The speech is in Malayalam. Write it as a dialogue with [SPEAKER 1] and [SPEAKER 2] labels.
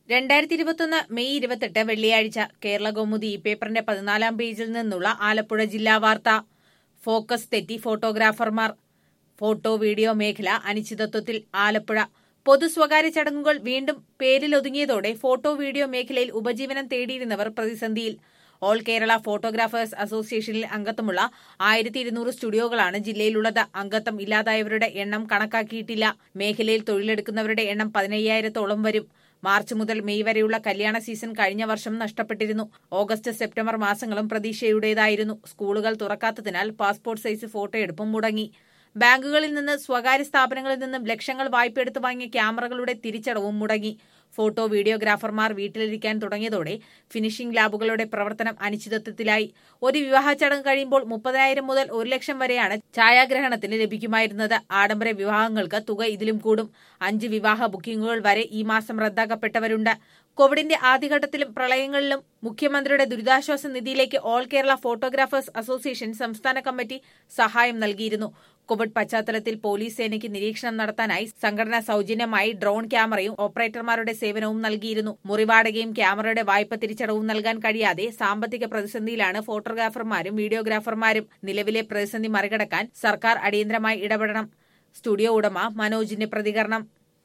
[SPEAKER 1] രണ്ടായിരത്തി ഇരുപത്തൊന്ന് മെയ് ഇരുപത്തെട്ട് വെള്ളിയാഴ്ച കേരള കൗമുദി ഈ പേപ്പറിന്റെ പതിനാലാം പേജിൽ നിന്നുള്ള ആലപ്പുഴ ജില്ലാ വാർത്ത ഫോക്കസ് തെറ്റി ഫോട്ടോഗ്രാഫർമാർ ഫോട്ടോ വീഡിയോ മേഖല അനിശ്ചിതത്വത്തിൽ ആലപ്പുഴ പൊതു സ്വകാര്യ ചടങ്ങുകൾ വീണ്ടും പേരിലൊതുങ്ങിയതോടെ ഫോട്ടോ വീഡിയോ മേഖലയിൽ ഉപജീവനം തേടിയിരുന്നവർ പ്രതിസന്ധിയിൽ ഓൾ കേരള ഫോട്ടോഗ്രാഫേഴ്സ് അസോസിയേഷനിൽ അംഗത്വമുള്ള ആയിരത്തി ഇരുന്നൂറ് സ്റ്റുഡിയോകളാണ് ജില്ലയിലുള്ളത് അംഗത്വം ഇല്ലാതായവരുടെ എണ്ണം കണക്കാക്കിയിട്ടില്ല മേഖലയിൽ തൊഴിലെടുക്കുന്നവരുടെ എണ്ണം പതിനയ്യായിരത്തോളം വരും മാർച്ച് മുതൽ മെയ് വരെയുള്ള കല്യാണ സീസൺ കഴിഞ്ഞ വർഷം നഷ്ടപ്പെട്ടിരുന്നു ഓഗസ്റ്റ് സെപ്റ്റംബർ മാസങ്ങളും പ്രതീക്ഷയുടേതായിരുന്നു സ്കൂളുകൾ തുറക്കാത്തതിനാൽ പാസ്പോർട്ട് സൈസ് ഫോട്ടോയെടുപ്പും മുടങ്ങി ബാങ്കുകളിൽ നിന്ന് സ്വകാര്യ സ്ഥാപനങ്ങളിൽ നിന്നും ലക്ഷങ്ങൾ വായ്പയെടുത്ത് വാങ്ങിയ ക്യാമറകളുടെ തിരിച്ചടവും മുടങ്ങി ഫോട്ടോ വീഡിയോഗ്രാഫർമാർ വീട്ടിലിരിക്കാൻ തുടങ്ങിയതോടെ ഫിനിഷിംഗ് ലാബുകളുടെ പ്രവർത്തനം അനിശ്ചിതത്വത്തിലായി ഒരു വിവാഹ ചടങ്ങ് കഴിയുമ്പോൾ മുപ്പതിനായിരം മുതൽ ഒരു ലക്ഷം വരെയാണ് ഛായാഗ്രഹണത്തിന് ലഭിക്കുമായിരുന്നത് ആഡംബര വിവാഹങ്ങൾക്ക് തുക ഇതിലും കൂടും അഞ്ച് വിവാഹ ബുക്കിംഗുകൾ വരെ ഈ മാസം റദ്ദാക്കപ്പെട്ടവരുണ്ട് കോവിഡിന്റെ ആദ്യഘട്ടത്തിലും പ്രളയങ്ങളിലും മുഖ്യമന്ത്രിയുടെ ദുരിതാശ്വാസ നിധിയിലേക്ക് ഓൾ കേരള ഫോട്ടോഗ്രാഫേഴ്സ് അസോസിയേഷൻ സംസ്ഥാന കമ്മിറ്റി സഹായം നൽകിയിരുന്നു കോവിഡ് പശ്ചാത്തലത്തിൽ പോലീസ് സേനയ്ക്ക് നിരീക്ഷണം നടത്താനായി സംഘടന സൌജന്യമായി ഡ്രോൺ ക്യാമറയും ഓപ്പറേറ്റർമാരുടെ സേവനവും നൽകിയിരുന്നു മുറിവാടകയും ക്യാമറയുടെ വായ്പ തിരിച്ചടവും നൽകാൻ കഴിയാതെ സാമ്പത്തിക പ്രതിസന്ധിയിലാണ് ഫോട്ടോഗ്രാഫർമാരും വീഡിയോഗ്രാഫർമാരും നിലവിലെ പ്രതിസന്ധി മറികടക്കാൻ സർക്കാർ അടിയന്തരമായി ഇടപെടണം സ്റ്റുഡിയോ ഉടമ മനോജിന്റെ പ്രതികരണം